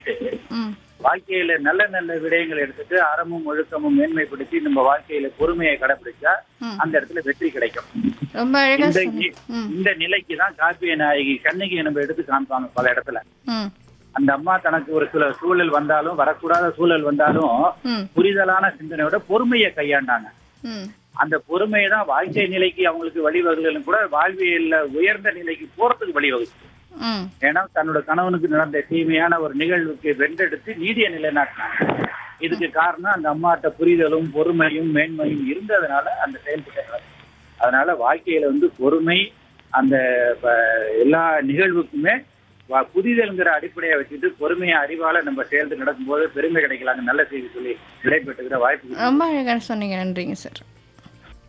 ம் வாழ்க்கையில நல்ல நல்ல விடயங்களை எடுத்துட்டு அறமும் ஒழுக்கமும் மேன்மைப்படுத்தி நம்ம வாழ்க்கையில பொறுமையை கடைபிடிச்சா ம். அந்த இடத்துல வெற்றி கிடைக்கும் ரொம்ப அழகா இந்த சொன்னீங்க ம் இந்த நிலைக்கு தான் காப்பிய நாயகி கண்ணகி நம்ம எடுத்து காமிப்பாங்க பல இடத்துல ம் அந்த அம்மா தனக்கு ஒரு சில சூழல் வந்தாலும் வரக்கூடாத சூழல் வந்தாலும் ம் புரிதலான சிந்தனையோட பொறுமையை கையாண்டாங்க ம் அந்த பொறுமை தான் வாழ்க்கை நிலைக்கு அவங்களுக்கு வழிவகுகளும் கூட வாழ்வியல்ல உயர்ந்த நிலைக்கு போறதுக்கு வழிவகுச்சு ம் ஏன்னா தன்னோட கணவனுக்கு நடந்த தீமையான ஒரு நிகழ்வுக்கு வென்றெடுத்து நீதியை நிலைநாட்டினாங்க இதுக்கு காரணம் அந்த அம்மாட்ட புரிதலும் பொறுமையும் மேன்மையும் இருந்ததுனால அந்த செயல்பட்டாங்க அதனால வாழ்க்கையில வந்து பொறுமை அந்த ப- எல்லா நிகழ்வுக்குமே வ- புரிதல்ங்கிற அடிப்படையை வச்சுட்டு பொறுமையை அறிவால நம்ம சேர்ந்து நடக்கும்போது பெருமை கிடைக்கலாங்க நல்ல செய்தி சொல்லி விடைபெற்றுக்கிற வாய்ப்பு ரொம்ப அழகாக சொன்னீங்க நன்றிங்க சார்